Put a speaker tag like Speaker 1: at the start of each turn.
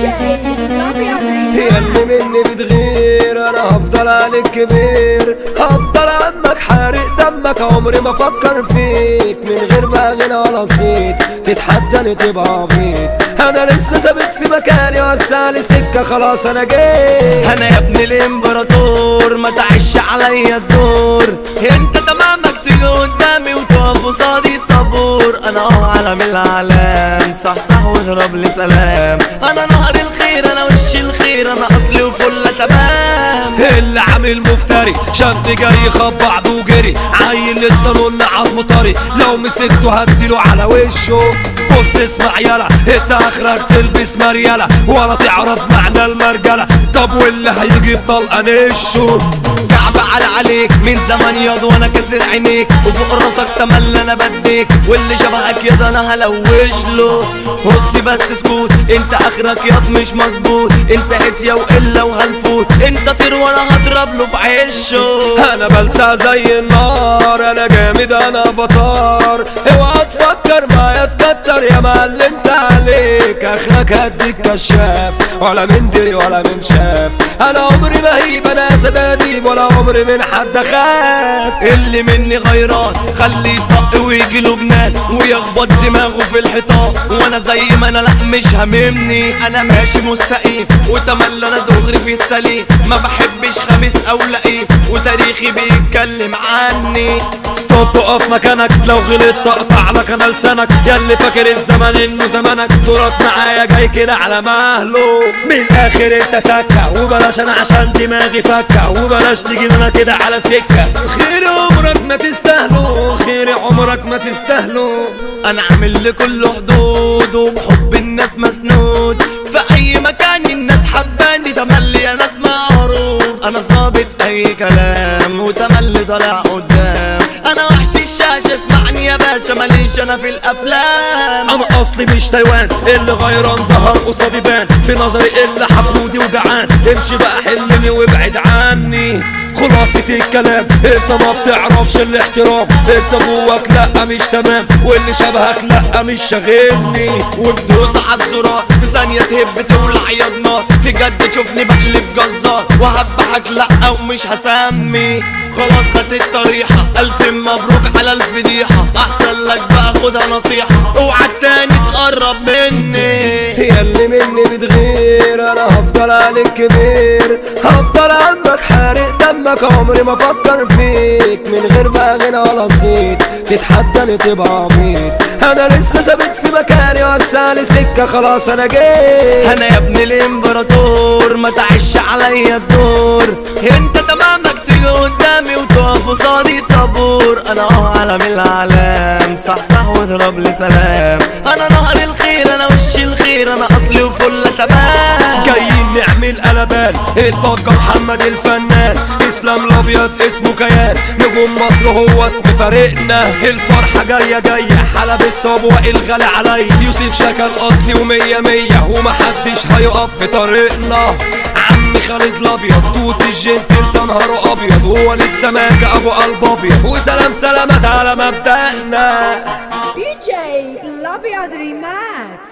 Speaker 1: هي اللي مني بتغير انا هفضل عليك كبير هفضل عمك حارق دمك عمري ما افكر فيك من غير ما غنى ولا صيت تتحداني تبقى عبيط انا لسه ثابت في مكاني وسالي سكه خلاص انا جيت
Speaker 2: انا يا ابن الامبراطور ما تعيش عليا الدور انت تمامك تيجي قدامي وتقف قصادي الطابور انا اه علم الاعلام صح صح واضرب لي سلام انا نهر الخير انا وش الخير انا اصلي وفله تمام
Speaker 1: اللي عامل مفتري شافني جاي خد بعضه وجري عيل لسه نقولنا عظمه طري لو مسكته هديله على وشه بص اسمع يلا انت اخرك تلبس مريالة ولا تعرف معنى المرجلة طب واللي هيجي بطلقة نشه
Speaker 2: كعب على عليك من زمان ياض وانا كسر عينيك وفوق راسك تملى انا بديك واللي شبهك ياض انا هلوش له بصي بس اسكت انت اخرك ياض مش مظبوط انت هتسيا والا وهنفوت انت طير وانا هضرب له في عشه
Speaker 1: انا بلسع زي النار انا جامد انا بطار اوعى تفكر معايا تكتر يا معلم انت عليك اخرك هديك كشاف ولا من دري ولا من شاف انا عمري ما هيب انا سداديب ولا عمري من حد اخاف
Speaker 2: اللي مني غيران خليه يطق ويجي له جنان ويخبط دماغه في الحيطان وانا زي ما انا لا مش هاممني انا ماشي مستقيم وتملى انا دغري في السليم ما بحبش خميس او لئيم وتاريخي بيتكلم عني
Speaker 1: ستوب اقف مكانك لو غلطت اقطع لك انا لسانك يا اللي فاكر الزمن انه زمانك دورك معايا جاي كده على مهله من الاخر انت سكه وبلاش انا عشان دماغي فكه وبلاش تيجي انا كده على سكه خير عمرك ما تستاهله خير عمرك ما تستاهله
Speaker 2: انا عامل لكل حدود وبحب الناس مسنود في اي مكان الناس حباني تملي يا ناس معروف انا ظابط اي كلام وتملي طالع قدام انا وحش الشاشة اسمعني يا باشا ماليش انا في الافلام
Speaker 1: انا اصلي مش تايوان اللي غيران ظهر قصادي بان في نظري اللي حقودي وجعان امشي بقى حلني وابعد عني خلاصة الكلام انت ما بتعرفش الاحترام انت جواك لا مش تمام واللي شبهك لا مش شاغلني
Speaker 2: وبدوس على الزرار في ثانية تهب تولع يا نار في جد تشوفني بقلب جزار وهبحك لا ومش هسمي خلاص خدت الطريحة ألف مبروك على الفضيحة أحسن لك بقى خدها نصيحة اوعى تاني تقرب مني
Speaker 1: هي اللي مني بتغير انا هفضل عليك كبير هفضل عمك حارق دمك عمري ما افكر فيك من غير ما غنى ولا صيت تتحداني تبقى عبيط انا لسه ثابت في مكاني وسالي سكه خلاص انا جيت
Speaker 2: انا يا ابن الامبراطور ما تعيش عليا الدور انت تمامك تيجي قدامي وتقف قصادي الطابور انا اه علم الاعلام صح صح واضرب لي سلام انا نهر الخير انا وش الخير انا اصلي وفله تمام
Speaker 1: جايين نعمل قلبان الضجة محمد الفنان اسلام الابيض اسمه كيان نجوم مصر هو اسم فريقنا الفرحة جاية جاية حلب الصبوة الغالي علي يوسف شكل اصلي ومية مية ومحدش هيقف في طريقنا عم خالد الابيض توت الجنتل ده نهاره ابيض ووليد سماك ابو قلب ابيض وسلام سلامات على مبدأنا
Speaker 3: DJ Lobby Remix